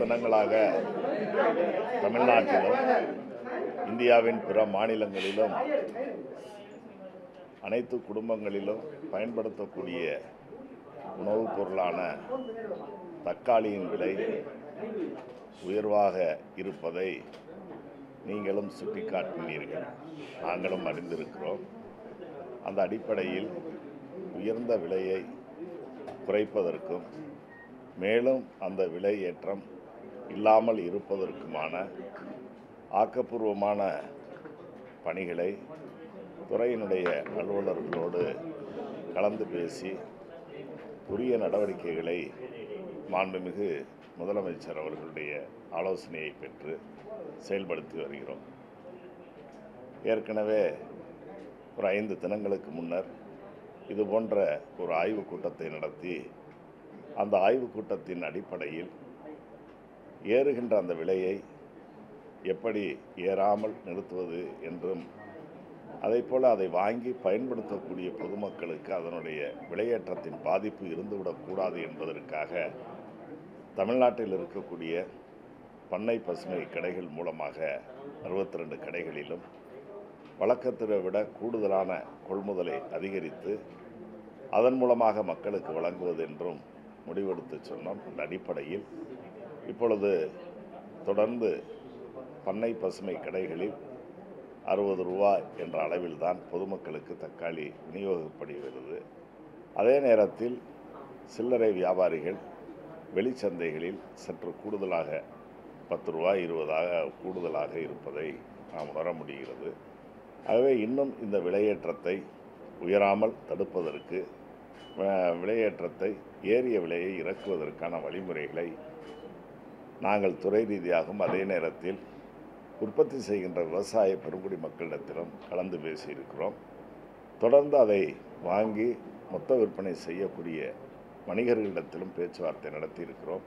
தினங்களாக தமிழ்நாட்டிலும் இந்தியாவின் பிற மாநிலங்களிலும் அனைத்து குடும்பங்களிலும் பயன்படுத்தக்கூடிய உணவுப் பொருளான தக்காளியின் விலை உயர்வாக இருப்பதை நீங்களும் சுட்டிக்காட்டினீர்கள் நாங்களும் அறிந்திருக்கிறோம் அந்த அடிப்படையில் உயர்ந்த விலையை குறைப்பதற்கும் மேலும் அந்த விலை ஏற்றம் இல்லாமல் இருப்பதற்குமான ஆக்கப்பூர்வமான பணிகளை துறையினுடைய அலுவலர்களோடு கலந்து பேசி உரிய நடவடிக்கைகளை மாண்புமிகு முதலமைச்சர் அவர்களுடைய ஆலோசனையை பெற்று செயல்படுத்தி வருகிறோம் ஏற்கனவே ஒரு ஐந்து தினங்களுக்கு முன்னர் இது போன்ற ஒரு ஆய்வுக் கூட்டத்தை நடத்தி அந்த ஆய்வுக் கூட்டத்தின் அடிப்படையில் ஏறுகின்ற அந்த விலையை எப்படி ஏறாமல் நிறுத்துவது என்றும் அதைப்போல அதை வாங்கி பயன்படுத்தக்கூடிய பொதுமக்களுக்கு அதனுடைய விலையேற்றத்தின் பாதிப்பு இருந்துவிடக்கூடாது என்பதற்காக தமிழ்நாட்டில் இருக்கக்கூடிய பண்ணை பசுமை கடைகள் மூலமாக அறுபத்தி ரெண்டு கடைகளிலும் வழக்கத்தை விட கூடுதலான கொள்முதலை அதிகரித்து அதன் மூலமாக மக்களுக்கு வழங்குவது என்றும் முடிவெடுத்து சொன்னோம் அந்த அடிப்படையில் இப்பொழுது தொடர்ந்து பண்ணை பசுமை கடைகளில் அறுபது ரூபாய் என்ற அளவில்தான் பொதுமக்களுக்கு தக்காளி விநியோகிக்கப்படுகிறது அதே நேரத்தில் சில்லறை வியாபாரிகள் வெளிச்சந்தைகளில் சற்று கூடுதலாக பத்து ரூபாய் இருபதாக கூடுதலாக இருப்பதை நாம் உணர முடிகிறது ஆகவே இன்னும் இந்த விலையேற்றத்தை உயராமல் தடுப்பதற்கு அஹ், விலையேற்றத்தை ஏறிய விலையை இறக்குவதற்கான வழிமுறைகளை நாங்கள் துறை ரீதியாகவும் அதே நேரத்தில் உற்பத்தி செய்கின்ற விவசாய பெருங்குடி மக்களிடத்திலும் கலந்து பேசியிருக்கிறோம் தொடர்ந்து அதை வாங்கி மொத்த விற்பனை செய்யக்கூடிய வணிகர்களிடத்திலும் பேச்சுவார்த்தை நடத்தியிருக்கிறோம்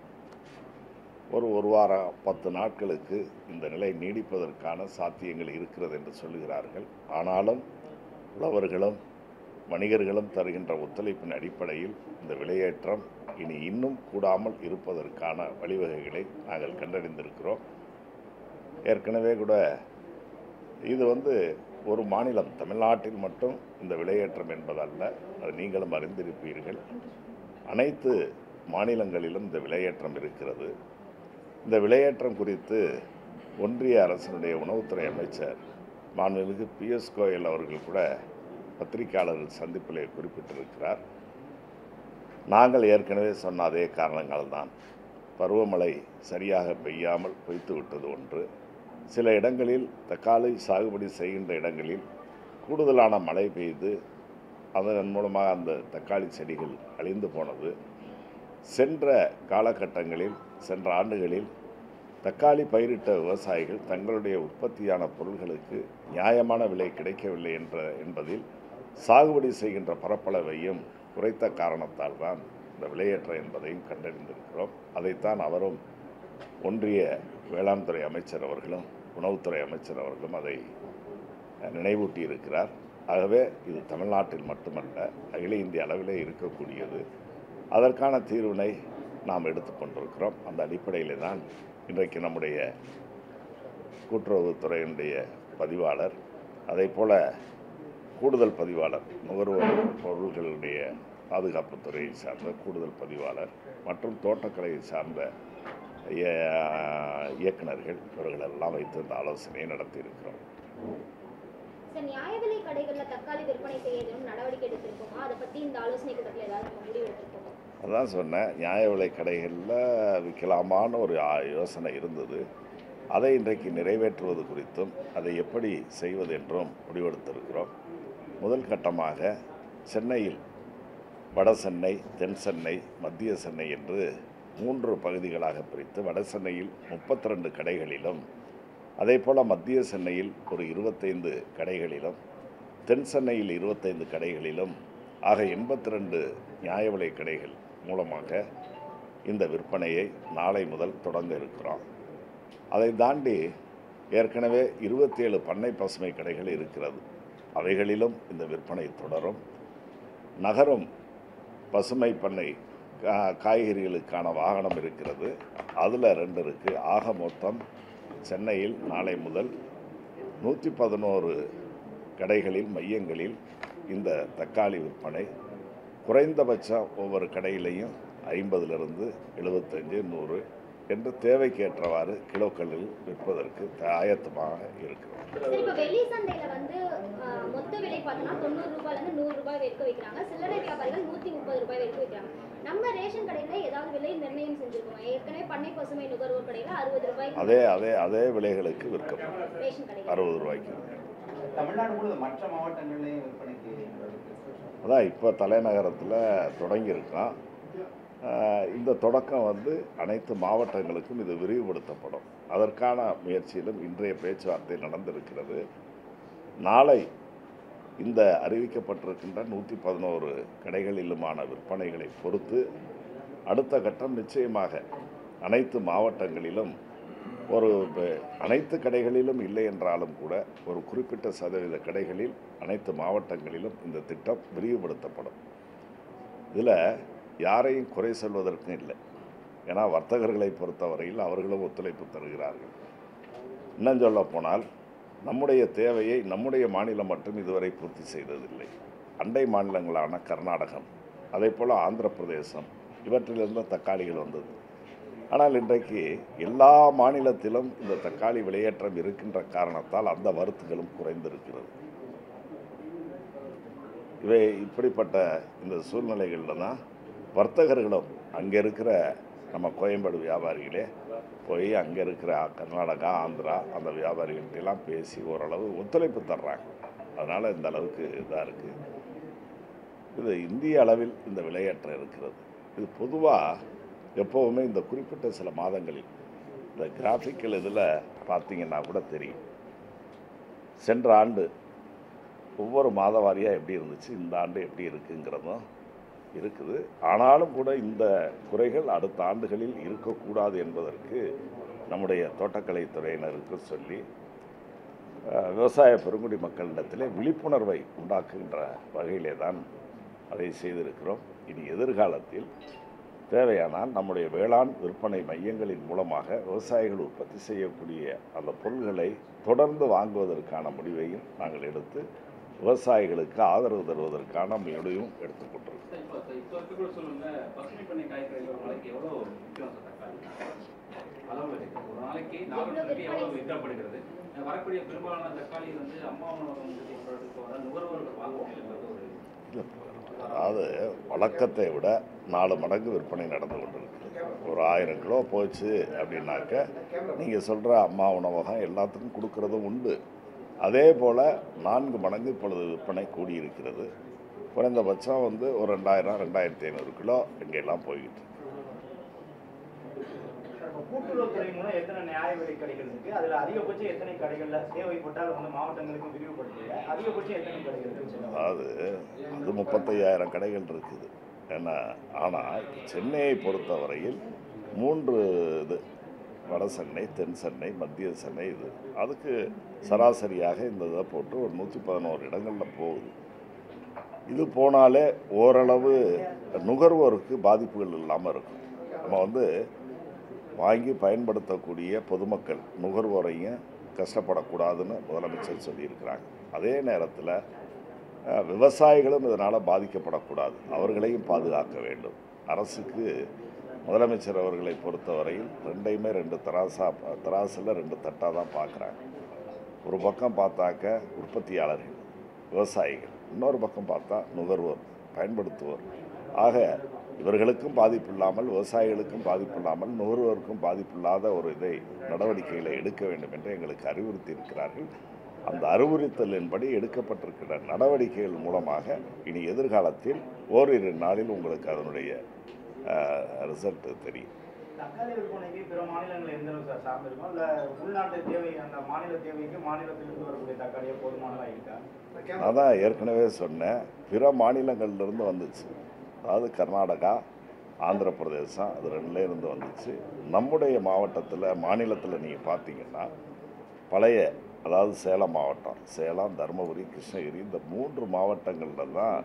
ஒரு ஒரு வாரம் பத்து நாட்களுக்கு இந்த நிலை நீடிப்பதற்கான சாத்தியங்கள் இருக்கிறது என்று சொல்லுகிறார்கள் ஆனாலும் உழவர்களும் வணிகர்களும் தருகின்ற ஒத்துழைப்பின் அடிப்படையில் இந்த விலையேற்றம் இனி இன்னும் கூடாமல் இருப்பதற்கான வழிவகைகளை நாங்கள் கண்டறிந்திருக்கிறோம் ஏற்கனவே கூட இது வந்து ஒரு மாநிலம் தமிழ்நாட்டில் மட்டும் இந்த விலையேற்றம் என்பதல்ல அது நீங்களும் அறிந்திருப்பீர்கள் அனைத்து மாநிலங்களிலும் இந்த விலையேற்றம் இருக்கிறது இந்த விலையேற்றம் குறித்து ஒன்றிய அரசினுடைய உணவுத்துறை அமைச்சர் மாண்புமிகு பிஎஸ் கோயல் அவர்கள் கூட பத்திரிகையாளர்கள் சந்திப்பிலே குறிப்பிட்டிருக்கிறார் நாங்கள் ஏற்கனவே சொன்ன அதே காரணங்கள் தான் பருவமழை சரியாக பெய்யாமல் பொய்த்து விட்டது ஒன்று சில இடங்களில் தக்காளி சாகுபடி செய்கின்ற இடங்களில் கூடுதலான மழை பெய்து அதன் மூலமாக அந்த தக்காளி செடிகள் அழிந்து போனது சென்ற காலகட்டங்களில் சென்ற ஆண்டுகளில் தக்காளி பயிரிட்ட விவசாயிகள் தங்களுடைய உற்பத்தியான பொருள்களுக்கு நியாயமான விலை கிடைக்கவில்லை என்ற என்பதில் சாகுபடி செய்கின்ற பரப்பளவையும் குறைத்த காரணத்தால் தான் இந்த விலையேற்றம் என்பதையும் கண்டறிந்திருக்கிறோம் அதைத்தான் அவரும் ஒன்றிய வேளாண் துறை அமைச்சர் அவர்களும் உணவுத்துறை அமைச்சர் அவர்களும் அதை நினைவூட்டி இருக்கிறார் ஆகவே இது தமிழ்நாட்டில் மட்டுமல்ல அகில இந்திய அளவிலே இருக்கக்கூடியது அதற்கான தீர்வினை நாம் எடுத்துக்கொண்டிருக்கிறோம் அந்த அடிப்படையில் தான் இன்றைக்கு நம்முடைய கூட்டுறவுத்துறையினுடைய பதிவாளர் அதே போல கூடுதல் பதிவாளர் நுகர்வோர் பொருள்களுடைய பாதுகாப்புத் துறையை சார்ந்த கூடுதல் பதிவாளர் மற்றும் தோட்டக்கலையை சார்ந்த இய- இயக்குனர்கள் இவர்களெல்லாம் வைத்து இந்த ஆலோசனையை நடத்தியிருக்கிறோம் சார் நியாய விலை கடைகள்ல தக்காளி விற்பனை செய்ய எதுவும் நடவடிக்கை எடுத்திருக்கோமா அதை பத்தி இந்த ஆலோசனை கூட்டத்தில் ஏதாவது நம்ம முடிவு எடுத்திருக்கோமா அதான் சொன்னேன் நியாய விலை கடைகளில் விற்கலாமான்னு ஒரு ஆ- யோசனை இருந்தது அதை இன்றைக்கு நிறைவேற்றுவது குறித்தும் அதை எப்படி செய்வது என்றும் முடிவெடுத்திருக்கிறோம் முதல் கட்டமாக சென்னையில் வட சென்னை தென் சென்னை மத்திய சென்னை என்று மூன்று பகுதிகளாக பிரித்து வட சென்னையில் முப்பத்தி ரெண்டு கடைகளிலும் அதே போல் மத்திய சென்னையில் ஒரு இருபத்தைந்து கடைகளிலும் தென் சென்னையில் இருபத்தைந்து கடைகளிலும் ஆக எண்பத்தி ரெண்டு நியாய விலை கடைகள் மூலமாக இந்த விற்பனையை நாளை முதல் தொடங்க இருக்கிறோம் அதை தாண்டி ஏற்கனவே இருபத்தேழு பண்ணை பசுமை கடைகள் இருக்கிறது அவைகளிலும் இந்த விற்பனை தொடரும் நகரும் பசுமை பண்ணை கா- காய்கறிகளுக்கான வாகனம் இருக்கிறது அதில் ரெண்டு இருக்குது ஆக மொத்தம் சென்னையில் நாளை முதல் நூற்றி பதினோரு கடைகளில் மையங்களில் இந்த தக்காளி விற்பனை குறைந்தபட்சம் ஒவ்வொரு கடையிலையும் ஐம்பதுலேருந்து எழுபத்தஞ்சு நூறு என்று தேவைக்கேற்றவாறு கிலோக்களில் விற்பதற்கு ஆயத்தமாக இருக்கிறோம் சரி இப்போ வெளி சந்தையில வந்து ஆஹ், மொத்த விலை பார்த்தோம்னா தொண்ணூறு ரூபாயில இருந்து நூறு ரூபாய் வரைக்கும் வைக்கிறாங்க சில்லறை வியாபாரிகள் நூத்தி முப்பது ரூபாய் வரைக்கும் வைக்கிறாங்க நம்ம ரேஷன் கடையில ஏதாவது விலை நிர்ணயம் செஞ்சிருக்கோம் ஏற்கனவே பண்ணை பசுமை நுகர்வோர் கடையில அறுபது ரூபாய்க்கு அதே அதே அதே விலைகளுக்கு விற்கப்படும் ரேஷன் கடையில் அறுபது ரூபாய்க்கு தமிழ்நாடு முழுவதும் மற்ற மாவட்டங்கள்லையும் விற்பனைக்கு அதான் இப்போ தலைநகரத்தில் தொடங்கியிருக்கோம் ஆஹ் இந்த தொடக்கம் வந்து அனைத்து மாவட்டங்களுக்கும் இது விரிவுபடுத்தப்படும் அதற்கான முயற்சியிலும் இன்றைய பேச்சுவார்த்தை நடந்திருக்கிறது நாளை இந்த அறிவிக்கப்பட்டிருக்கின்ற நூற்றி பதினோரு கடைகளிலுமான விற்பனைகளை பொறுத்து அடுத்த கட்டம் நிச்சயமாக அனைத்து மாவட்டங்களிலும் ஒரு ப- அனைத்து கடைகளிலும் இல்லை என்றாலும் கூட ஒரு குறிப்பிட்ட சதவீத கடைகளில் அனைத்து மாவட்டங்களிலும் இந்த திட்டம் விரிவுபடுத்தப்படும் இதில் யாரையும் குறை சொல்வதற்கும் இல்லை ஏன்னா வர்த்தகர்களை பொறுத்தவரையில் அவர்களும் ஒத்துழைப்பு தருகிறார்கள் இன்னும் சொல்ல போனால் நம்முடைய தேவையை நம்முடைய மாநிலம் மட்டும் இதுவரை பூர்த்தி செய்ததில்லை அண்டை மாநிலங்களான கர்நாடகம் அதே போல் ஆந்திர பிரதேசம் இவற்றிலிருந்து தக்காளிகள் வந்தது ஆனால் இன்றைக்கு எல்லா மாநிலத்திலும் இந்த தக்காளி விலையேற்றம் இருக்கின்ற காரணத்தால் அந்த வரத்துகளும் குறைந்திருக்கிறது இவை இப்படிப்பட்ட இந்த சூழ்நிலைகளில் தான் வர்த்தகர்களும் அங்கே இருக்கிற நம்ம கோயம்பேடு வியாபாரிகளே போய் அங்கே இருக்கிற கர்நாடகா ஆந்திரா அந்த வியாபாரிகள்ட்ட எல்லாம் பேசி ஓரளவு ஒத்துழைப்பு தர்றாங்க அதனால் இந்த அளவுக்கு இதாக இருக்குது இது இந்திய அளவில் இந்த விலையேற்றம் இருக்கிறது இது பொதுவாக எப்போவுமே இந்த குறிப்பிட்ட சில மாதங்களில் இந்த கிராஃபிக்கல் இதில் பார்த்தீங்கன்னா கூட தெரியும் சென்ற ஆண்டு ஒவ்வொரு மாத வாரியாக எப்படி இருந்துச்சு இந்த ஆண்டு எப்படி இருக்குங்கிறதும் இருக்குது ஆனாலும் கூட இந்த குறைகள் அடுத்த ஆண்டுகளில் இருக்கக்கூடாது என்பதற்கு நம்முடைய தோட்டக்கலை துறையினருக்கு சொல்லி அஹ், விவசாய பெருங்குடி மக்களிடத்திலே விழிப்புணர்வை உண்டாக்குகின்ற வகையிலே தான் அதை செய்திருக்கிறோம் இனி எதிர்காலத்தில் தேவையானால் நம்முடைய வேளாண் விற்பனை மையங்களின் மூலமாக விவசாயிகள் உற்பத்தி செய்யக்கூடிய அந்த பொருள்களை தொடர்ந்து வாங்குவதற்கான முடிவையும் நாங்கள் எடுத்து விவசாயிகளுக்கு ஆதரவு தருவதற்கான முடிவையும் எடுத்துக்கொண்டிருக்கிறோம் சார், இப்போ சார், இப்போ இருக்கக்கூடிய சூழ்நிலை பசுமை பண்ணை காய்கறிகள் ஒரு நாளைக்கு எவ்வளோ விற்கும் சார் தக்காளி அளவு இருக்கு. ஒரு நாளைக்கு நாகப்பட்டினத்துக்கு எவ்வளோ விற்கப்படுகிறது அஹ் வரக்கூடிய பெரும்பாலான தக்காளி வந்து அம்மா உணவகம் சொல்றதுக்கு வர நுகர்வோர்கள் வாங்குவாங்க என்பது ஒரு இல்லை, அதாவது வழக்கத்தை விட நாலு மடங்கு விற்பனை நடந்து கொண்டிருக்கு ஒரு ஆயிரம் கிலோ போச்சு அப்படின்னாக்க நீங்கள் சொல்கிற அம்மா உணவகம் எல்லாத்துக்கும் கொடுக்கறதும் உண்டு அதே போல் நான்கு மடங்கு இப்பொழுது விற்பனை கூடியிருக்கிறது குறைந்தபட்சம் வந்து ஒரு ரெண்டாயிரம் ரெண்டாயிரத்தி ஐநூறு கிலோ இங்கெல்லாம் போய்கிட்டு இருக்கு. இப்போ கூட்டுறவுத்துறை மூலம் எத்தனை நியாய விலை கடைகள் இருக்கு அதுல அதிகபட்சம் எத்தனை கடைகள்ல தேவைப்பட்டால் வந்து மாவட்டங்களுக்கு விரிவுபடுத்துங்க அதிகபட்சம் எத்தனை கடைகள் இருக்கு அதாவது அது முப்பத்தையாயிரம் கடைகள் இருக்குது ஏன்னா ஆனால் சென்னையை பொறுத்தவரையில் மூன்று இது வட சென்னை தென் சென்னை மத்திய சென்னை இது அதுக்கு சராசரியாக இந்த இதை போட்டு ஒரு நூற்றி பதினோரு இடங்களில் போகுது இது போனாலே ஓரளவு நுகர்வோருக்கு பாதிப்புகள் இல்லாமல் இருக்கும் நம்ம வந்து வாங்கி பயன்படுத்தக்கூடிய பொதுமக்கள் நுகர்வோரையும் கஷ்டப்படக்கூடாதுன்னு முதலமைச்சர் சொல்லியிருக்கிறாங்க அதே நேரத்தில் அஹ், விவசாயிகளும் இதனால் பாதிக்கப்படக்கூடாது அவர்களையும் பாதுகாக்க வேண்டும் அரசுக்கு முதலமைச்சர் அவர்களை பொறுத்தவரையில் ரெண்டையுமே ரெண்டு தராசா தராசில் ரெண்டு தட்டாக தான் பார்க்குறாங்க ஒரு பக்கம் பார்த்தாக்க உற்பத்தியாளர்கள் விவசாயிகள் இன்னொரு பக்கம் பார்த்தா நுகர்வோர் பயன்படுத்துவோர் ஆக இவர்களுக்கும் பாதிப்பு இல்லாமல் விவசாயிகளுக்கும் பாதிப்பு இல்லாமல் நுகர்வோருக்கும் பாதிப்பு இல்லாத ஒரு இதை நடவடிக்கைகளை எடுக்க வேண்டும் என்று எங்களுக்கு அறிவுறுத்தி இருக்கிறார்கள் அந்த அறிவுறுத்தலின்படி எடுக்கப்பட்டிருக்கிற நடவடிக்கைகள் மூலமாக இனி எதிர்காலத்தில் ஓரிரு நாளில் உங்களுக்கு அதனுடைய ரிசல்ட் தெரியும் தக்காளி விற்பனைக்கு பிற மாநிலங்கள் எந்த அளவுக்கு சார் சார்ந்து இருக்கும் இல்ல உள்நாட்டு தேவை அந்த மாநில தேவைக்கு மாநிலத்திலிருந்து வரக்கூடிய தக்காளியே போதுமானதா இருக்கா அதான் ஏற்கனவே சொன்னேன் பிற மாநிலங்கள்லேருந்து வந்துச்சு அதாவது கர்நாடகா ஆந்திர பிரதேசம் அது ரெண்டுலேருந்து வந்துச்சு நம்முடைய மாவட்டத்தில் மாநிலத்தில் நீங்கள் பார்த்தீங்கன்னா பழைய அதாவது சேலம் மாவட்டம் சேலம் தருமபுரி கிருஷ்ணகிரி இந்த மூன்று மாவட்டங்களில் தான்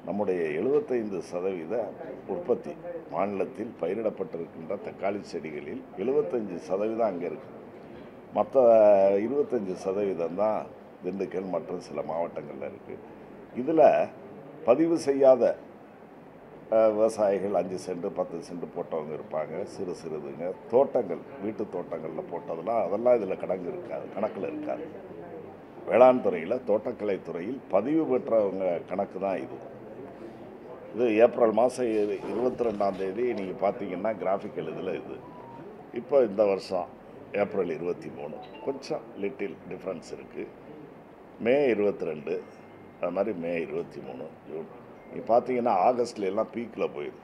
நம்முடைய எழுபத்தைந்து சதவீத உற்பத்தி மாநிலத்தில் பயிரிடப்பட்டிருக்கின்ற தக்காளி செடிகளில் எழுபத்தஞ்சு சதவீதம் அங்கே இருக்குது மற்ற இருபத்தஞ்சி சதவீதம் தான் திண்டுக்கல் மற்றும் சில மாவட்டங்களில் இருக்குது இதில் பதிவு செய்யாத அஹ், விவசாயிகள் அஞ்சு சென்ட் பத்து சென்ட் போட்டவங்க இருப்பாங்க சிறு சிறுதுங்க தோட்டங்கள் வீட்டு தோட்டங்களில் போட்டதெல்லாம் அதெல்லாம் இதில் கணக்கு இருக்காது கணக்கில் இருக்காது வேளாண் துறையில் தோட்டக்கலை துறையில் பதிவு பெற்றவங்க கணக்கு தான் இது இது ஏப்ரல் மாதம் இருபத்தி ரெண்டாம் தேதி நீங்கள் பார்த்தீங்கன்னா கிராஃபிக்கல் இதில் இது இப்போ இந்த வருஷம் ஏப்ரல் இருபத்தி மூணு கொஞ்சம் லிட்டில் டிஃப்ரென்ஸ் இருக்குது மே இருபத்தி ரெண்டு அது மாதிரி மே இருபத்தி மூணு ஜூன் நீ பார்த்தீங்கன்னா ஆகஸ்ட்ல எல்லாம் பீக்கில் போயிடுது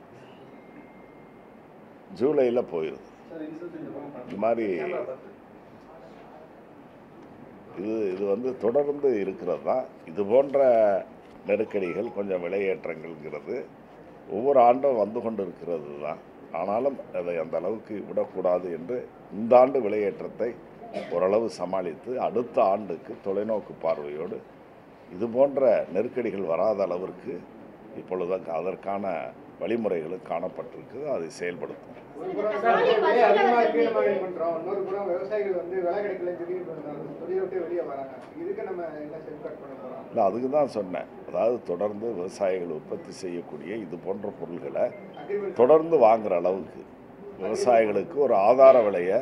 ஜூலையில் போயிடுது இந்த மாதிரி இது இது வந்து தொடர்ந்து இருக்கிறது தான் இது போன்ற நெருக்கடிகள் கொஞ்சம் விலையேற்றங்கள்ங்கிறது ஒவ்வொரு ஆண்டும் வந்து கொண்டு இருக்கிறது தான் ஆனாலும் அதை அந்த அளவுக்கு விடக்கூடாது என்று இந்த ஆண்டு விலையேற்றத்தை ஓரளவு சமாளித்து அடுத்த ஆண்டுக்கு தொலைநோக்கு பார்வையோடு இது போன்ற நெருக்கடிகள் வராத அளவிற்கு இப்பொழுது அதற்கான வழிமுறைகளும் காணப்பட்டிருக்குது அதை செயல்படுத்தும் ஒரு புறம் தக்காளி விலை அதிகமா இருக்கு நம்ம பத்து இது பண்றோம் இன்னொரு புறம் விவசாயிகள் வந்து விலை கிடைக்கல திடீர்னு தொழிலை விட்டு வெளியே வராங்க இதுக்கு நம்ம என்ன செல்ஃபேட் பண்ண போறோம் இல்லை அதுக்கு தான் சொன்னேன் அதாவது தொடர்ந்து விவசாயிகள் உற்பத்தி செய்யக்கூடிய இது போன்ற பொருள்களை அக்ரிமெண்ட் தொடர்ந்து வாங்குற அளவுக்கு விவசாயிகளுக்கு ஒரு ஆதார விலையை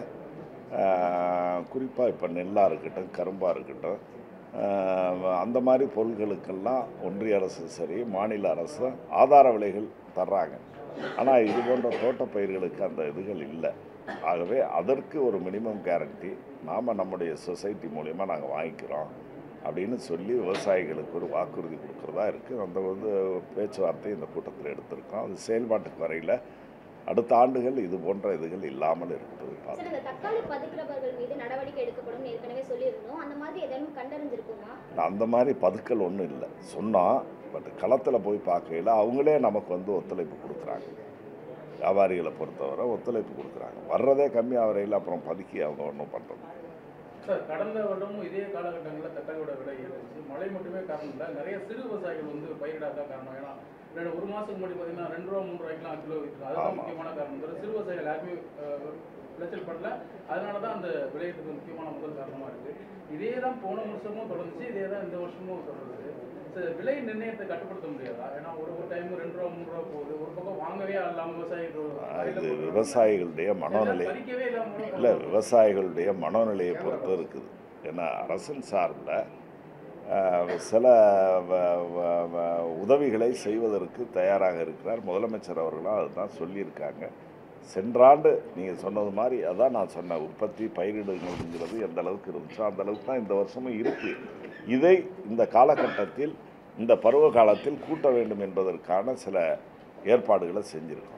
குறிப்பாக இப்போ நெல்லாக இருக்கட்டும் கரும்பாக இருக்கட்டும் ஆஹ், அந்த மாதிரி பொருள்களுக்கெல்லாம் ஒன்றிய அரசு சரி மாநில அரசு ஆதார விலைகள் தர்றாங்க ஆனால் இது போன்ற தோட்டப்பயிர்களுக்கு அந்த இதுகள் இல்லை ஆகவே அதற்கு ஒரு மினிமம் கேரண்டி நாம் நம்முடைய சொசைட்டி மூலயமா நாங்கள் வாங்கிக்கிறோம் அப்படின்னு சொல்லி விவசாயிகளுக்கு ஒரு வாக்குறுதி கொடுக்குறதா இருக்குது அந்த வந்து பேச்சுவார்த்தை இந்த கூட்டத்தில் எடுத்திருக்கோம் அது செயல்பாட்டுக்கு வரையில் அடுத்த ஆண்டுகள் இது போன்ற இதுகள் இல்லாமல் இருப்பது சார் பார்த்து இந்த தக்காளி பதுக்கிறவர்கள் மீது நடவடிக்கை எடுக்கப்படும் ஏற்கனவே சொல்லியிருந்தோம் அந்த மாதிரி ஏதேனும் கண்டறிஞ்சிருக்குமா அந்த மாதிரி பதுக்கல் ஒன்றும் இல்லை சொன்னோம் பட் களத்தில் போய் பார்க்கையில் அவங்களே நமக்கு வந்து ஒத்துழைப்பு கொடுக்குறாங்க வியாபாரிகளை பொறுத்தவரை ஒத்துழைப்பு கொடுக்குறாங்க வர்றதே கம்மியாக வரையில் அப்புறம் பதுக்கி அவங்க ஒன்றும் பண்ணுறது சார் கடந்த வருடமும் இதே காலகட்டங்களில் தக்காளியோட விலை ஏறிச்சு மழை மட்டுமே காரணம் இல்லை நிறைய சிறு விவசாயிகள் வந்து பயிரிடாத காரணம் ஏன்னா ரெண்டு ஒரு மாதத்துக்கு முன்னாடி பார்த்தீங்கன்னா ரெண்டு ரூபா மூணு ரூபாய்க்குலாம் கிலோ விற்கிறது அதுதான் ஆமா. முக்கியமான காரணம் தவிர சிறு விவசாயிகள் யாருமே அஹ், விளைச்சல் பண்ணல அதனால தான் அந்த விளையத்துக்கு முக்கியமான முதல் காரணமாக இருக்குது இதே தான் போன வருஷமும் தொடர்ந்துச்சு இதே தான் இந்த வருஷமும் தொடருது சார் விலை நிர்ணயத்தை கட்டுப்படுத்த முடியாதா ஏன்னா ஒரு ஒரு டைம் ரெண்டு ரூபா மூணு ரூபா போகுது ஒரு பக்கம் வாங்கவே இல்லாமல் விவசாயிகள் இது விவசாயிகளுடைய மனோநிலை பறிக்கவே இல்லாமல் இல்லை விவசாயிகளுடைய மனோநிலையை பொறுத்து இருக்குது ஏன்னா அரசின் சார்பில் ஆஹ், சில வ- வ- வ- உதவிகளை செய்வதற்கு தயாராக இருக்கிறார் முதலமைச்சர் அவர்களும் அதுதான் சொல்லியிருக்காங்க சென்றாண்டு நீங்கள் சொன்னது மாதிரி அதான் நான் சொன்னேன் உற்பத்தி பயிரிடுங்கிறது எந்த அளவுக்கு இருந்துச்சோ அந்த அளவுக்கு தான் இந்த வருஷமும் இருக்குது இதை இந்த காலகட்டத்தில் இந்த பருவ காலத்தில் கூட்ட வேண்டும் என்பதற்கான சில ஏற்பாடுகளை செஞ்சுருக்கோம்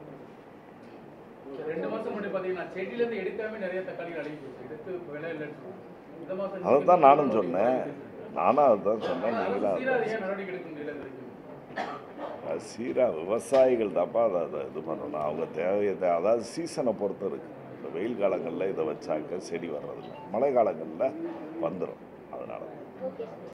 ரெண்டு மாசம் முன்னாடி பாத்தீங்கன்னா செடியில இருந்து எடுக்காம நிறைய தக்காளிகள் அழுகி போச்சு எடுத்து விலை இல்லைன்னு சொன்னாங்க. இந்த மாசம் அதை தான் நானும் சொன்னேன் நானும் அதுதான் சொன்னேன் நீங்களும் சீரா அதுதான் ஏன் நடவடிக்கை எடுக்க முடியல இந்த வரைக்கும்? அது சீரா விவசாயிகள் தான்ப்பா அதை அதை இது பண்ணணும் அவங்க தேவையை தே- அதாவது சீசனை பொறுத்து இருக்குது இப்போ வெயில் காலங்களில் இதை வச்சாக்க செடி வர்றதில்ல மழை காலங்களில் வந்துடும் அதனால ஓகே சார்